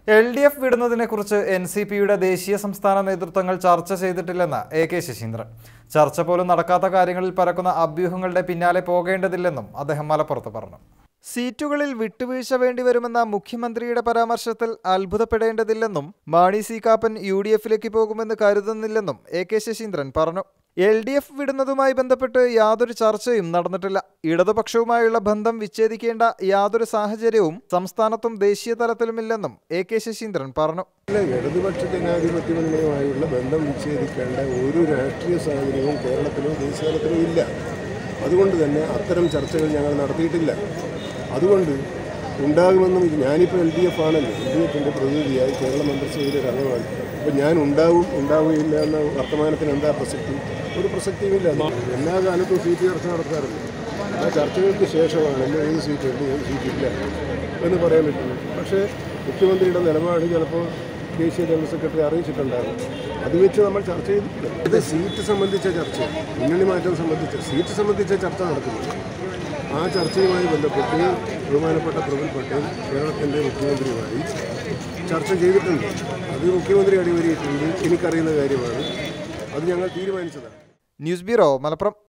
L D F വിടുന്നതിനെക്കുറിച്ച് N C പിയുടെ ദേശീയ സംസ്ഥാന നേതൃത്വങ്ങൾ ചർച്ച ചെയ്തിട്ടില്ലെന്ന് എ കെ ശശീന്ദ്രൻ ചർച്ച പോലും നടക്കാത്ത കാര്യങ്ങളിൽ പരക്കുന്ന അഭ്യൂഹങ്ങളുടെ പിന്നാലെ പോകേണ്ടതില്ലെന്നും അദ്ദേഹം മലപ്പുറത്ത് പറഞ്ഞു സീറ്റുകളിൽ വിട്ടുവീഴ്ച വേണ്ടിവരുമെന്ന മുഖ്യമന്ത്രിയുടെ പരാമർശത്തിൽ അത്ഭുതപ്പെടേണ്ടതില്ലെന്നും Mani C Kappan U D എഫിലേക്ക് പോകുമെന്ന് കരുതുന്നില്ലെന്നും എ കെ ശശീന്ദ്രൻ പറഞ്ഞു എൽ ഡി എഫ് വിടുന്നതുമായി ബന്ധപ്പെട്ട് യാതൊരു ചർച്ചയും നടന്നിട്ടില്ല ഇടതുപക്ഷവുമായുള്ള ബന്ധം വിച്ഛേദിക്കേണ്ട യാതൊരു സാഹചര്യവും സംസ്ഥാനത്തും ദേശീയ തലത്തിലുമില്ലെന്നും എ കെ ശശീന്ദ്രൻ പറഞ്ഞു അല്ല, ഇടതുപക്ഷ ജനാധിപത്യ മുന്നണിയുമായുള്ള ബന്ധം വിച്ഛേദിക്കേണ്ട ഒരു രാഷ്ട്രീയ സാഹചര്യവും കേരളത്തിലോ ദേശീയ തലത്തിലോ ഇല്ല അതുകൊണ്ട് തന്നെ അത്തരം ചർച്ചകൾ ഞങ്ങൾ നടത്തിയിട്ടില്ല അതുകൊണ്ട് ഉണ്ടാകുമെന്നും ഇത് ഞാനിപ്പോൾ എൽ ഡി എഫ് ആണല്ലോ എൽ ഡി എഫിൻ്റെ പ്രതിനിധിയായി കേരള മന്ത്രിസഭയിലെ ഒരു അംഗമാണ് അപ്പോൾ ഞാൻ ഉണ്ടാവും ഉണ്ടാവുകയില്ല എന്ന വർത്തമാനത്തിന് എന്താ പ്രസക്തി ഒരു പ്രസക്തിയുമില്ല എല്ലാ കാലത്തും സീറ്റ് ചർച്ച നടത്താറുണ്ട് ആ ചർച്ചകൾക്ക് ശേഷമാണല്ലോ ഏത് സീറ്റ് ഉണ്ട് ഏത് സീറ്റ് ഇല്ല എന്ന് പറയാൻ പറ്റുള്ളൂ പക്ഷേ മുഖ്യമന്ത്രിയുടെ നിലപാട് ചിലപ്പോൾ ദേശീയ ജനറൽ സെക്രട്ടറി അറിയിച്ചിട്ടുണ്ടാകും അത് വെച്ച് നമ്മൾ ചർച്ച ചെയ്തിട്ടില്ല ഇത് സീറ്റ് സംബന്ധിച്ച ചർച്ച മുന്നണി മാറ്റം സംബന്ധിച്ച സീറ്റ് സംബന്ധിച്ച ചർച്ച നടക്കുന്നു ആ ചർച്ചയുമായി ബന്ധപ്പെട്ട് ബഹുമാനപ്പെട്ട പ്രഫുൽ പട്ടേൽ കേരളത്തിൻ്റെ മുഖ്യമന്ത്രിയുമായി ചർച്ച ചെയ്തിട്ടുണ്ട് അത് മുഖ്യമന്ത്രി അടിവരിയിട്ടുണ്ട് എനിക്കറിയുന്ന കാര്യമാണ് അത് ഞങ്ങൾ തീരുമാനിച്ചതാണ് ന്യൂസ് ബ്യൂറോ മലപ്പുറം